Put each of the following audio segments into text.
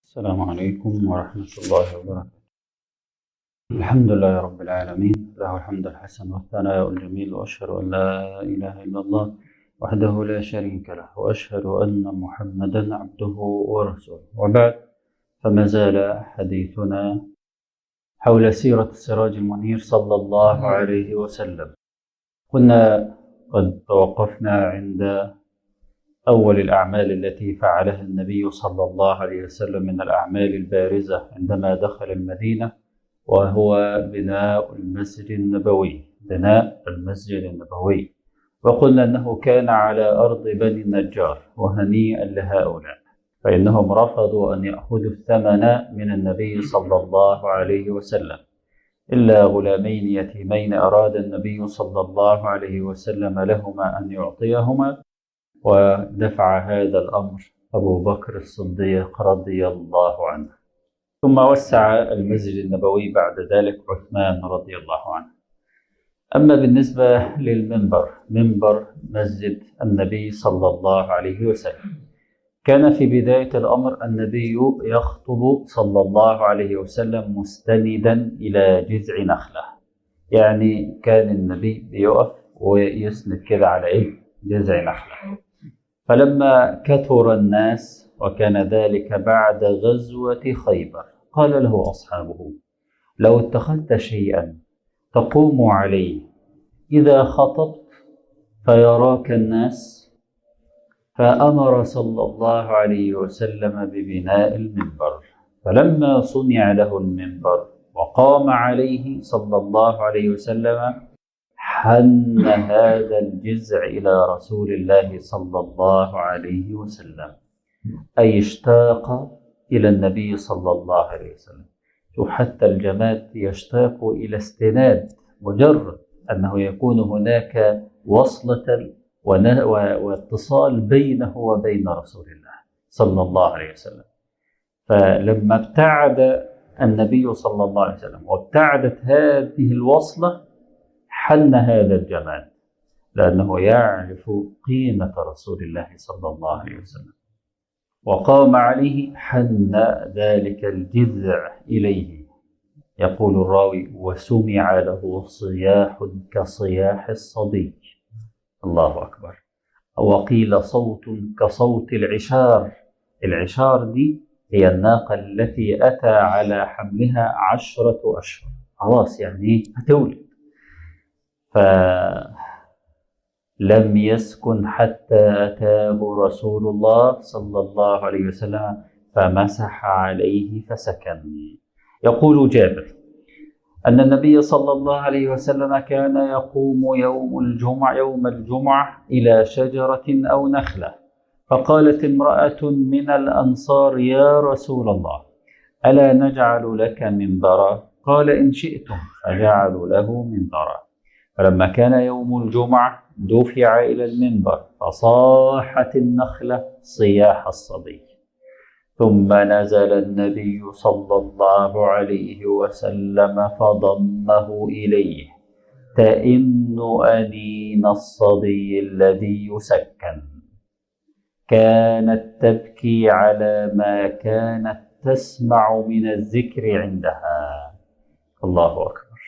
السلام عليكم ورحمة الله وبركاته الحمد لله رب العالمين له الحمد الحسن والثناء الجميل وأشهد أن لا إله إلا الله وحده لا شريك له وأشهد أن محمدا عبده ورسوله وبعد فما زال حديثنا حول سيرة السراج المنير صلى الله عليه وسلم كنا قد توقفنا عند أول الأعمال التي فعلها النبي صلى الله عليه وسلم من الأعمال البارزة عندما دخل المدينة وهو بناء المسجد النبوي بناء المسجد النبوي وقلنا أنه كان على أرض بني النجار وهنيئا لهؤلاء فإنهم رفضوا أن يأخذوا الثمن من النبي صلى الله عليه وسلم إلا غلامين يتيمين أراد النبي صلى الله عليه وسلم لهما أن يعطيهما ودفع هذا الأمر أبو بكر الصديق رضي الله عنه ثم وسع المسجد النبوي بعد ذلك عثمان رضي الله عنه أما بالنسبة للمنبر منبر مسجد النبي صلى الله عليه وسلم كان في بداية الأمر النبي يخطب صلى الله عليه وسلم مستندا إلى جذع نخلة يعني كان النبي بيقف ويسند كده على إيه جذع نخلة فلما كثر الناس وكان ذلك بعد غزوة خيبر قال له أصحابه لو اتخذت شيئا تقوم عليه إذا خطبت فيراك الناس فأمر صلى الله عليه وسلم ببناء المنبر فلما صنع له المنبر وقام عليه صلى الله عليه وسلم حن هذا الجزع إلى رسول الله صلى الله عليه وسلم أي اشتاق إلى النبي صلى الله عليه وسلم حتى الجماد يشتاق إلى استناد مجرد أنه يكون هناك وصلة واتصال بينه وبين رسول الله صلى الله عليه وسلم فلما ابتعد النبي صلى الله عليه وسلم وابتعدت هذه الوصلة حن هذا الجمال لأنه يعرف قيمة رسول الله صلى الله عليه وسلم وقام عليه حن ذلك الجذع إليه يقول الراوي وسمع له صياح كصياح الصديق الله أكبر وقيل صوت كصوت العشار العشار دي هي الناقة التي أتى على حملها عشرة أشهر خلاص يعني هتولد فلم يسكن حتى أتاه رسول الله صلى الله عليه وسلم فمسح عليه فسكن يقول جابر أن النبي صلى الله عليه وسلم كان يقوم يوم الجمعة يوم الجمعة إلى شجرة أو نخلة فقالت امرأة من الأنصار يا رسول الله ألا نجعل لك منبرا قال إن شئتم فجعلوا له منبرا فلما كان يوم الجمعة دفع إلى المنبر فصاحت النخلة صياح الصبي ثم نزل النبي صلى الله عليه وسلم فضمه إليه تئن أنين الصبي الذي يسكن كانت تبكي على ما كانت تسمع من الذكر عندها الله أكبر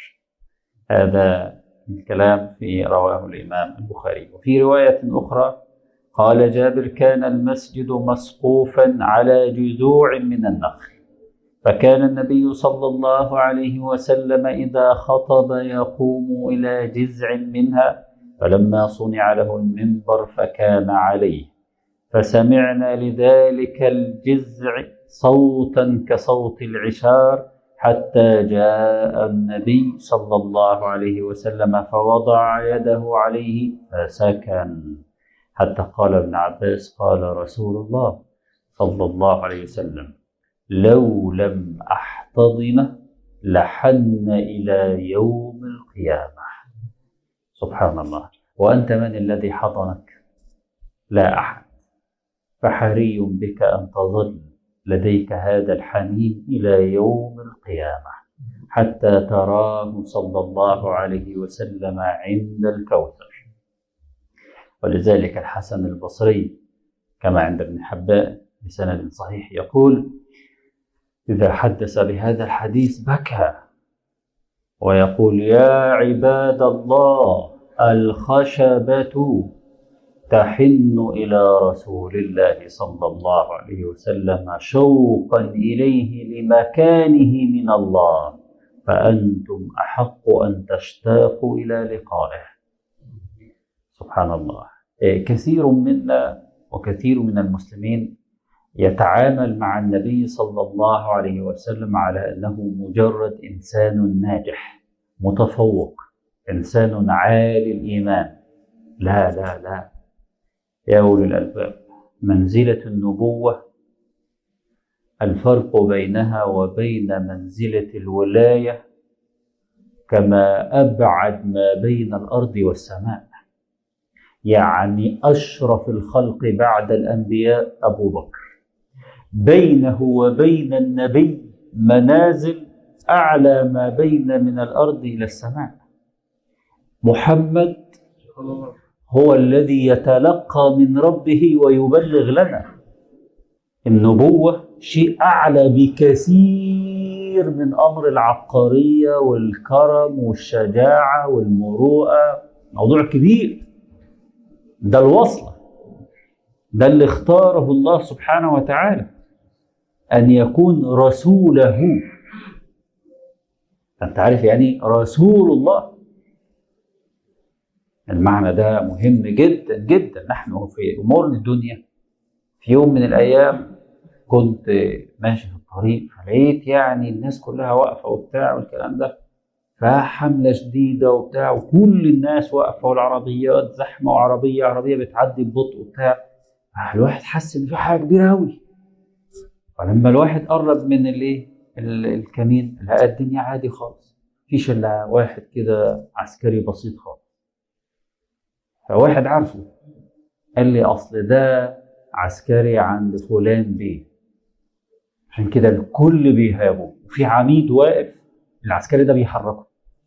هذا الكلام في رواه الإمام البخاري وفي رواية أخرى قال جابر كان المسجد مسقوفا على جذوع من النخل فكان النبي صلى الله عليه وسلم إذا خطب يقوم إلى جذع منها فلما صنع له المنبر فكان عليه فسمعنا لذلك الجذع صوتا كصوت العشار حتى جاء النبي صلى الله عليه وسلم فوضع يده عليه فسكن حتى قال ابن عباس قال رسول الله صلى الله عليه وسلم لو لم أحتضنه لحن إلى يوم القيامة سبحان الله وأنت من الذي حضنك لا أحد فحري بك أن تظل لديك هذا الحنين إلى يوم القيامة حتى تراه صلى الله عليه وسلم عند الكوثر ولذلك الحسن البصري كما عند ابن حبان بسند صحيح يقول إذا حدث بهذا الحديث بكى ويقول يا عباد الله الخشبة تحن إلى رسول الله صلى الله عليه وسلم شوقا إليه لمكانه من الله فأنتم أحق أن تشتاقوا إلى لقائه سبحان الله كثير منا وكثير من المسلمين يتعامل مع النبي صلى الله عليه وسلم على انه مجرد انسان ناجح متفوق انسان عالي الايمان لا لا لا يا اولي الالباب منزله النبوه الفرق بينها وبين منزله الولايه كما ابعد ما بين الارض والسماء يعني اشرف الخلق بعد الانبياء ابو بكر بينه وبين النبي منازل اعلى ما بين من الارض الى السماء محمد هو الذي يتلقى من ربه ويبلغ لنا النبوه شيء اعلى بكثير من امر العبقريه والكرم والشجاعه والمروءه موضوع كبير ده الوصله ده اللي اختاره الله سبحانه وتعالى أن يكون رسوله أنت عارف يعني رسول الله المعنى ده مهم جدا جدا نحن في أمور الدنيا في يوم من الأيام كنت ماشي في الطريق فلقيت يعني الناس كلها واقفة وبتاع والكلام ده فحملة شديدة وبتاع وكل الناس واقفة والعربيات زحمة وعربية عربية بتعدي ببطء وبتاع الواحد حس إن في حاجة كبيرة أوي فلما الواحد قرب من الايه الكمين لقى الدنيا عادي خالص مفيش الا واحد كده عسكري بسيط خالص فواحد عارفه قال لي اصل ده عسكري عند فلان بيه عشان كده الكل بيهابه وفي عميد واقف العسكري ده بيحركه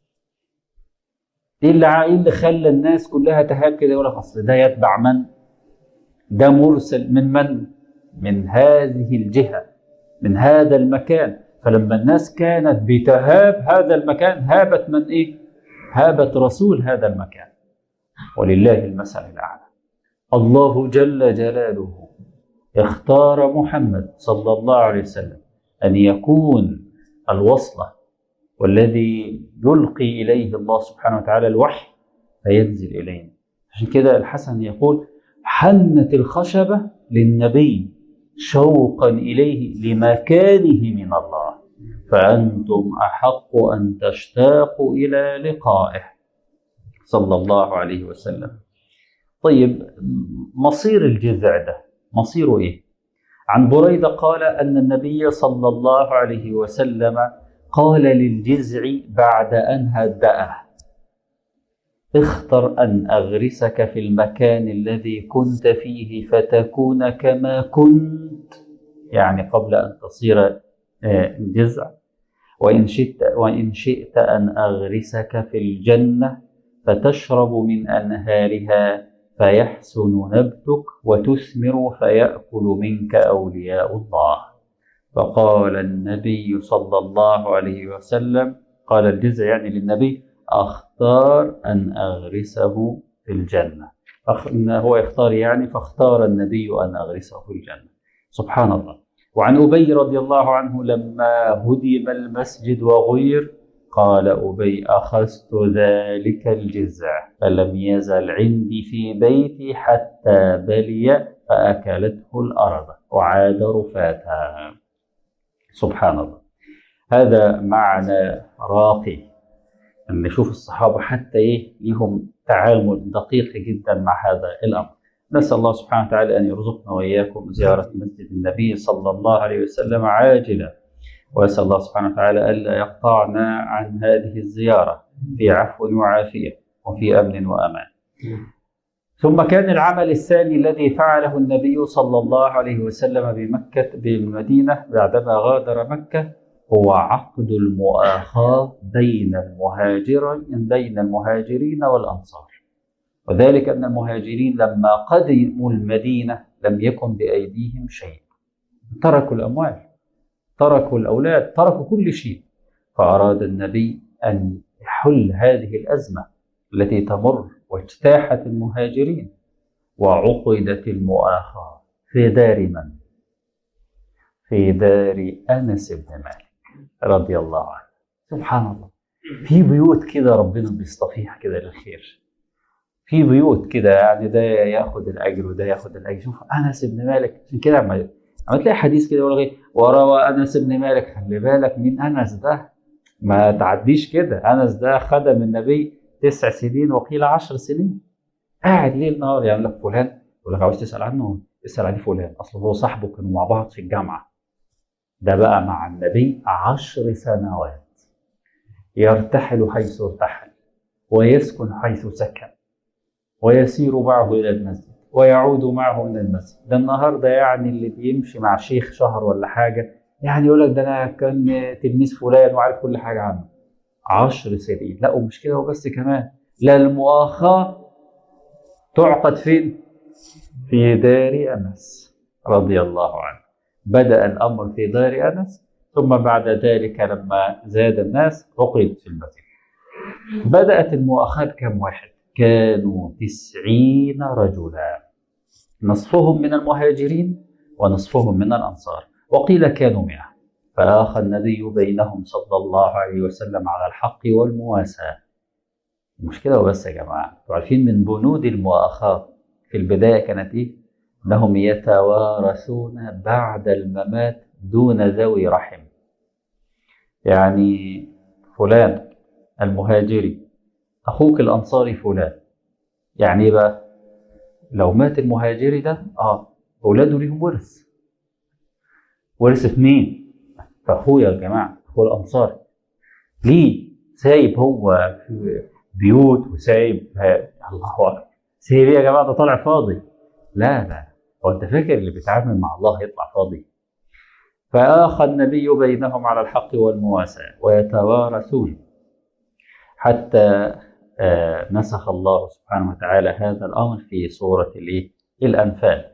ايه اللي ايه اللي خلى الناس كلها تهاب كده يقول لك اصل ده يتبع من ده مرسل من من من هذه الجهة من هذا المكان فلما الناس كانت بتهاب هذا المكان هابت من إيه؟ هابت رسول هذا المكان ولله المثل الأعلى الله جل جلاله اختار محمد صلى الله عليه وسلم أن يكون الوصلة والذي يلقي إليه الله سبحانه وتعالى الوحي فينزل إلينا عشان كده الحسن يقول حنت الخشبة للنبي شوقا اليه لمكانه من الله فانتم احق ان تشتاقوا الى لقائه صلى الله عليه وسلم طيب مصير الجذع ده مصيره ايه عن بريده قال ان النبي صلى الله عليه وسلم قال للجذع بعد ان هدأه اختر ان اغرسك في المكان الذي كنت فيه فتكون كما كنت يعني قبل ان تصير جزع وان شئت وان شئت ان اغرسك في الجنه فتشرب من انهارها فيحسن نبتك وتثمر فياكل منك اولياء الله فقال النبي صلى الله عليه وسلم قال الجزع يعني للنبي أختار أن أغرسه في الجنة إن هو يختار يعني فاختار النبي أن أغرسه في الجنة سبحان الله وعن أبي رضي الله عنه لما هدم المسجد وغير قال أبي أخذت ذلك الجزع فلم يزل عندي في بيتي حتى بلي فأكلته الأرض وعاد رفاتا سبحان الله هذا معنى راقي ان نشوف الصحابه حتى ايه ليهم تعامل دقيق جدا مع هذا الامر. نسال الله سبحانه وتعالى ان يرزقنا واياكم زياره مسجد النبي صلى الله عليه وسلم عاجلا. واسال الله سبحانه وتعالى الا يقطعنا عن هذه الزياره في عفو وعافيه وفي امن وامان. ثم كان العمل الثاني الذي فعله النبي صلى الله عليه وسلم بمكه بالمدينه بعدما غادر مكه هو عقد المؤاخاة بين المهاجرين بين المهاجرين والأنصار وذلك أن المهاجرين لما قدموا المدينة لم يكن بأيديهم شيء تركوا الأموال تركوا الأولاد تركوا كل شيء فأراد النبي أن يحل هذه الأزمة التي تمر واجتاحت المهاجرين وعقدت المؤاخاة في دار من؟ في دار أنس بن مالك رضي الله عنه سبحان الله في بيوت كده ربنا بيصطفيها كده للخير في بيوت كده يعني ده ياخد الاجر وده ياخد الاجر شوف انس بن مالك عشان كده عم عم تلاقي حديث كده يقول لك إيه؟ وروى انس بن مالك خلي بالك مين انس ده ما تعديش كده انس ده خدم النبي تسع سنين وقيل عشر سنين قاعد ليل نهار يعمل لك فلان يقول لك عاوز تسال عنه اسال عليه فلان اصل هو صاحبه كانوا مع بعض في الجامعه ده بقى مع النبي عشر سنوات يرتحل حيث ارتحل ويسكن حيث سكن ويسير معه إلى المسجد ويعود معه إلى المسجد ده النهاردة يعني اللي بيمشي مع شيخ شهر ولا حاجة يعني يقول لك ده أنا كان تلميذ فلان وعارف كل حاجة عنه عشر سنين لا ومش كده وبس كمان لا المؤاخاة تعقد فين؟ في دار أنس رضي الله عنه بدأ الأمر في دار أنس ثم بعد ذلك لما زاد الناس عقد في المسجد بدأت المؤاخاة كم واحد؟ كانوا تسعين رجلا نصفهم من المهاجرين ونصفهم من الأنصار وقيل كانوا مئة فآخى النبي بينهم صلى الله عليه وسلم على الحق والمواساة المشكلة وبس يا جماعة انتوا عارفين من بنود المؤاخاة في البداية كانت إيه؟ أنهم يتوارثون بعد الممات دون ذوي رحم يعني فلان المهاجري اخوك الانصاري فلان يعني ايه بقى لو مات المهاجري ده اه اولاده ليهم ورث ورث في مين في اخويا يا جماعه اخو الانصاري ليه سايب هو في بيوت وسايب الله اكبر سايب ايه يا جماعه ده طالع فاضي لا لا هو انت فاكر اللي بيتعامل مع الله يطلع فاضي فآخى النبي بينهم على الحق والمواساة ويتوارثون حتى آه، نسخ الله سبحانه وتعالى هذا الأمر في سورة الإيه؟ الأنفال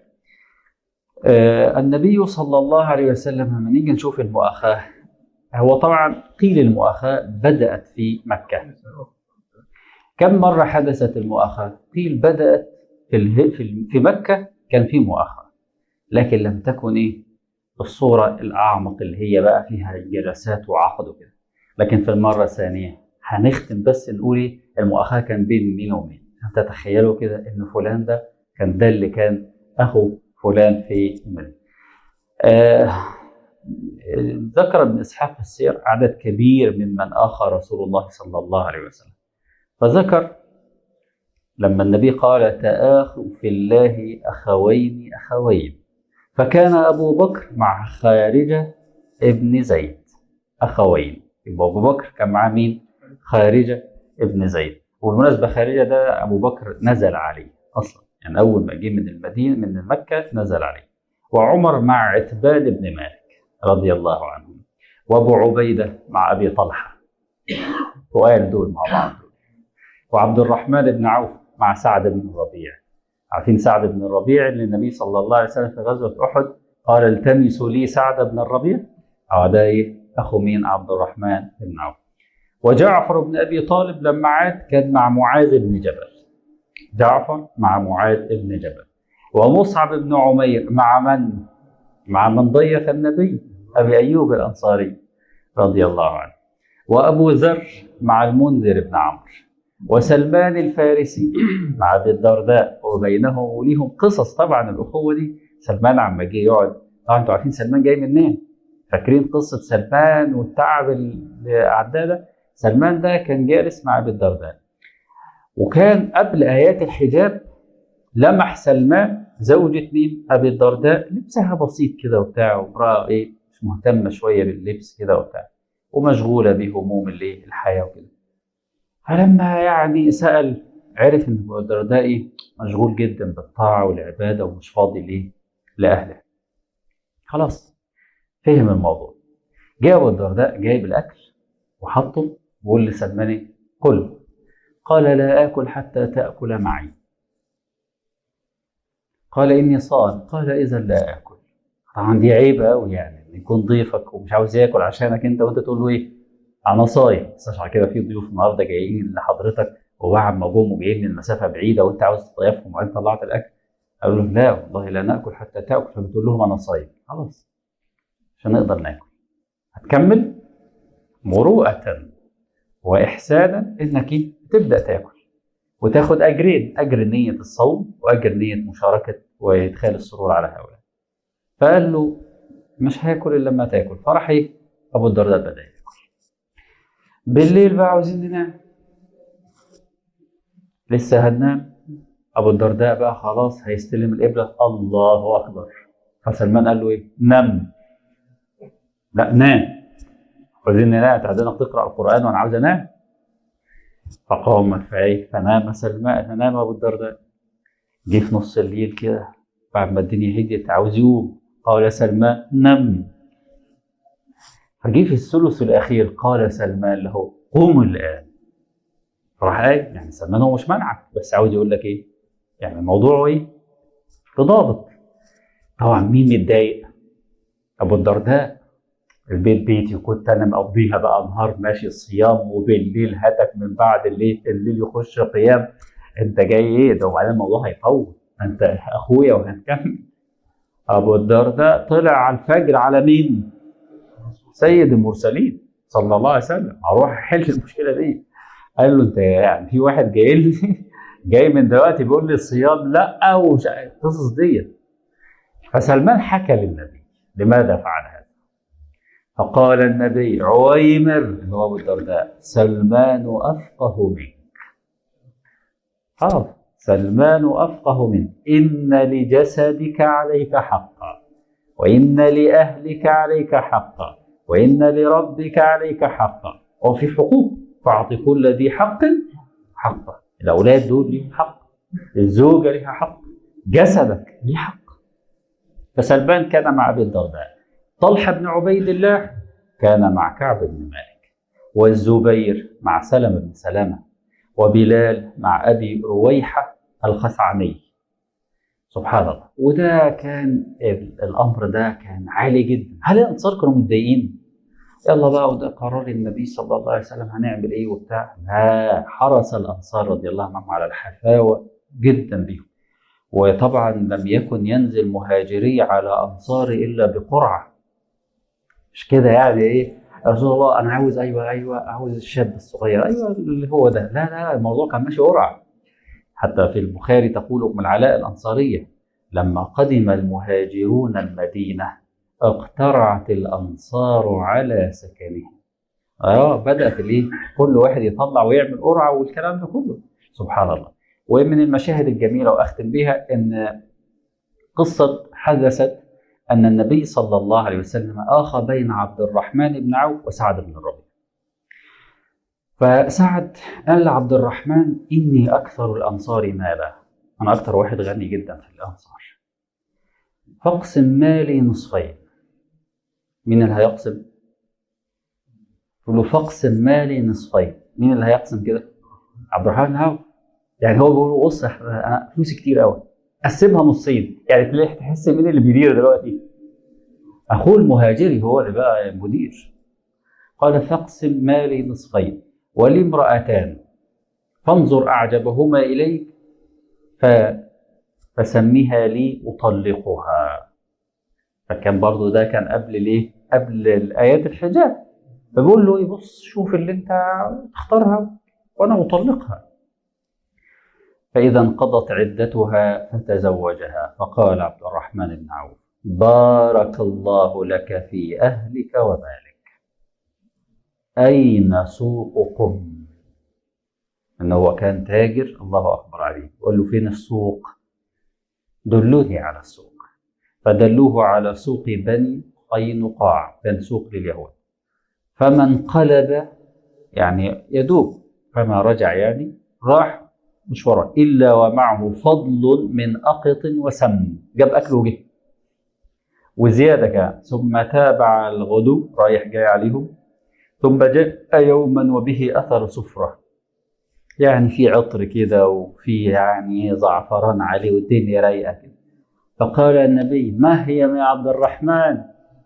آه، النبي صلى الله عليه وسلم لما نيجي نشوف المؤاخاة هو طبعا قيل المؤاخاة بدأت في مكة كم مرة حدثت المؤاخاة؟ قيل بدأت في اله- في ال- في مكة كان في مؤاخاة لكن لم تكن ايه؟ الصورة الأعمق اللي هي بقى فيها جلسات وعقد وكده لكن في المرة الثانية هنختم بس نقول ايه المؤاخاة كان بين مين ومين تتخيلوا كده ان فلان ده كان ده اللي كان اخو فلان في المدينة آه ذكر ابن اسحاق في السير عدد كبير ممن اخى رسول الله صلى الله عليه وسلم فذكر لما النبي قال تآخوا في الله أخوين أخوين فكان أبو بكر مع خارجة ابن زيد أخوين يبقى أبو بكر كان مع مين؟ خارجة ابن زيد وبالمناسبة خارجة ده أبو بكر نزل عليه أصلا يعني أول ما جه من المدينة من مكة نزل عليه وعمر مع عتبان بن مالك رضي الله عنه وأبو عبيدة مع أبي طلحة وقال دول مع بعض وعبد الرحمن بن عوف مع سعد بن الربيع عارفين سعد بن الربيع اللي النبي صلى الله عليه وسلم في غزوة أحد قال التمسوا لي سعد بن الربيع اه ده ايه أخو مين عبد الرحمن بن عوف وجعفر بن أبي طالب لما عاد كان مع معاذ بن جبل جعفر مع معاذ بن جبل ومصعب بن عمير مع من؟ مع من ضيف النبي أبي أيوب الأنصاري رضي الله عنه وأبو ذر مع المنذر بن عمرو وسلمان الفارسي مع ابي الدرداء وبينهم وليهم قصص طبعا الاخوه دي سلمان عما جه يقعد طبعا انتوا عارفين سلمان جاي منين؟ فاكرين قصه سلمان والتعب اللي عداه ده؟ سلمان ده كان جالس مع ابي الدرداء وكان قبل ايات الحجاب لمح سلمان زوجة مين؟ ابي الدرداء لبسها بسيط كده وبتاع وامراه ايه مش مهتمه شويه باللبس كده وبتاع ومشغوله بهموم الايه الحياه وكده فلما يعني سأل عرف ان ابو الدرداء ايه مشغول جدا بالطاعه والعباده ومش فاضي ليه؟ لاهله. خلاص فهم الموضوع. جاء ابو الدرداء جايب الاكل وحطه وقول لسلمان ايه؟ كل. قال لا اكل حتى تاكل معي. قال اني صائم قال اذا لا اكل. طبعا دي عيبه قوي يعني يعني يكون ضيفك ومش عاوز ياكل عشانك انت وانت تقول له ايه انا صايم بس عشان كده في ضيوف النهارده جايين لحضرتك وبعد ما جم وجايين من مسافه بعيده وانت عاوز تضيفهم وبعدين طلعت الاكل قالوا لهم لا والله لا ناكل حتى تاكل فبتقول لهم انا صايم خلاص عشان نقدر ناكل هتكمل مروءة وإحسانا إنك إيه؟ تبدأ تاكل وتاخد أجرين أجر نية الصوم وأجر نية مشاركة وإدخال السرور على هؤلاء فقال له مش هاكل إلا لما تاكل فراح إيه أبو الدرداء بدأ ياكل بالليل بقى عاوزين ننام لسه هننام أبو الدرداء بقى خلاص هيستلم القبلة الله أكبر فسلمان قال له إيه نم لا نام عايزين ننام انت عايزينك تقرا القران وانا عاوز انام فقام فايه فنام سلمان فنام ابو الدرداء جه في نص الليل كده بعد ما الدنيا هديت عاوز يقوم قال يا سلمان نم فجه في الثلث الاخير قال سلمان له قوم الان راح قايل يعني سلمان هو مش منعك بس عاوز يقول لك ايه يعني الموضوع ايه في ضابط طبعا مين متضايق ابو الدرداء البيت بيتي وكنت انا مقضيها بقى نهار ماشي صيام وبالليل هاتك من بعد الليل الليل يخش قيام انت جاي ايه ده وبعدين الموضوع هيطول انت اخويا وهنكمل ابو الدرداء طلع على الفجر على مين؟ سيد المرسلين صلى الله عليه وسلم اروح احل المشكله دي قال له انت يعني في واحد جاي لي جاي من دلوقتي بيقول لي الصيام لا ومش القصص ديت فسلمان حكى للنبي لماذا فعل هذا؟ فقال النبي عويمر اللي هو ابو الدرداء سلمان افقه منك خلاص سلمان افقه منك ان لجسدك عليك حقا وان لاهلك عليك حقا وان لربك عليك حقا وفي حقوق فاعط كل ذي حق حقه الاولاد دول ليهم حق الزوجه لها حق جسدك ليه حق فسلمان كان مع ابي الدرداء طلحه بن عبيد الله كان مع كعب بن مالك والزبير مع سلمة بن سلامة وبلال مع أبي رويحة الخثعمي سبحان الله وده كان الأمر ده كان عالي جدا هل الأنصار كانوا متضايقين؟ يلا بقى وده قرار النبي صلى الله عليه وسلم هنعمل ايه وبتاع لا حرص الانصار رضي الله عنهم على الحفاوه جدا بيهم وطبعا لم يكن ينزل مهاجري على انصار الا بقرعه مش كده يعني ايه رسول الله انا عاوز ايوه ايوه عاوز الشاب الصغير ايوه اللي هو ده لا لا الموضوع كان ماشي قرعه حتى في البخاري تقول ام العلاء الانصاريه لما قدم المهاجرون المدينه اقترعت الانصار على سكنهم اه بدات الايه كل واحد يطلع ويعمل قرعه والكلام ده كله سبحان الله ومن المشاهد الجميله واختم بها ان قصه حدثت أن النبي صلى الله عليه وسلم آخى بين عبد الرحمن بن عوف وسعد بن الربيع فسعد قال لعبد الرحمن إني أكثر الأنصار مالا أنا أكثر واحد غني جدا في الأنصار فاقسم مالي نصفين مين اللي هيقسم؟ يقول له فاقسم مالي نصفين مين اللي هيقسم كده؟ عبد الرحمن بن عوف يعني هو بيقول بص انا فلوسي كتير قوي قسمها نصين يعني تلاقي تحس مين اللي بيدير دلوقتي اخوه المهاجري هو اللي بقى مدير قال فاقسم مالي نصفين ولي امرأتان فانظر أعجبهما إليك ف... فسميها لي أطلقها فكان برضو ده كان قبل ليه قبل الآيات الحجاب فبقول له إيه بص شوف اللي أنت تختارها وأنا أطلقها فإذا انقضت عدتها فتزوجها فقال عبد الرحمن بن عوف بارك الله لك في أهلك ومالك أين سوقكم إنه هو كان تاجر الله أكبر عليه قال له فين السوق دلوني على السوق فدلوه على سوق بني قينقاع كان سوق لليهود فما انقلب يعني يدوب فما رجع يعني راح مشوارا إلا ومعه فضل من أقط وسمن جاب أكل وجه وزيادة كان ثم تابع الغدو رايح جاي عليهم ثم جاء يوما وبه أثر سفرة يعني في عطر كده وفي يعني زعفران عليه والدنيا رايقة كده فقال النبي ما هي يا عبد الرحمن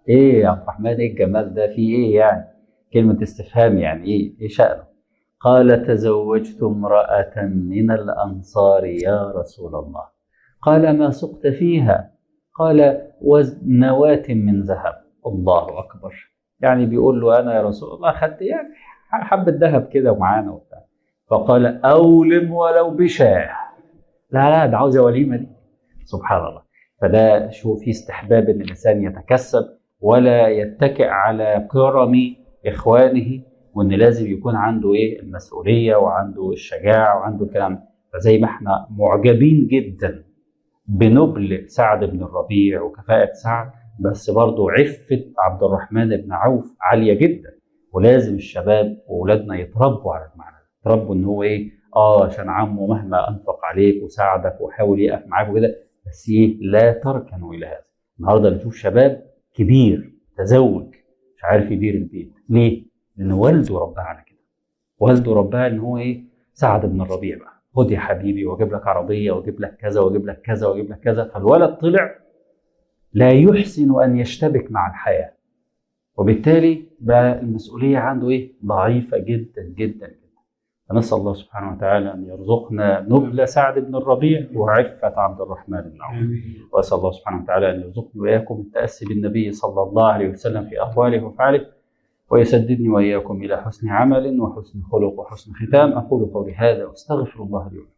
ايه يا عبد الرحمن ايه الجمال ده في ايه يعني كلمة استفهام يعني ايه ايه شأنه قال تزوجت امرأة من الأنصار يا رسول الله قال ما سقت فيها قال نواة من ذهب الله أكبر يعني بيقول له أنا يا رسول الله خدت يعني حبة ذهب كده ومعانا وبتاع فقال أولم ولو بشاه لا لا ده عاوزة وليمة دي سبحان الله فده شو في استحباب ان الانسان يتكسب ولا يتكئ على كرم اخوانه وان لازم يكون عنده ايه المسؤوليه وعنده الشجاعه وعنده الكلام فزي ما احنا معجبين جدا بنبل سعد بن الربيع وكفاءه سعد بس برضه عفه عبد الرحمن بن عوف عاليه جدا ولازم الشباب واولادنا يتربوا على المعنى يتربوا ان هو ايه اه عشان عمه مهما انفق عليك وساعدك وحاول يقف معاك وكده بس ايه لا تركنوا الى هذا النهارده بنشوف شباب كبير تزوج مش عارف يدير البيت ليه؟ لان والده رباه على كده والده رباه ان هو ايه سعد بن الربيع بقى خد يا حبيبي واجيب لك عربيه واجيب لك كذا واجيب لك كذا واجيب لك كذا فالولد طلع لا يحسن ان يشتبك مع الحياه وبالتالي بقى المسؤوليه عنده ايه ضعيفه جدا جدا جدا فنسال الله سبحانه وتعالى ان يرزقنا نبل سعد بن الربيع وعفه عبد الرحمن بن عوف واسال الله سبحانه وتعالى ان يرزقني واياكم التاسي بالنبي صلى الله عليه وسلم في اقواله وافعاله ويسددني واياكم الى حسن عمل وحسن خلق وحسن ختام اقول قولي هذا واستغفر الله لي ولكم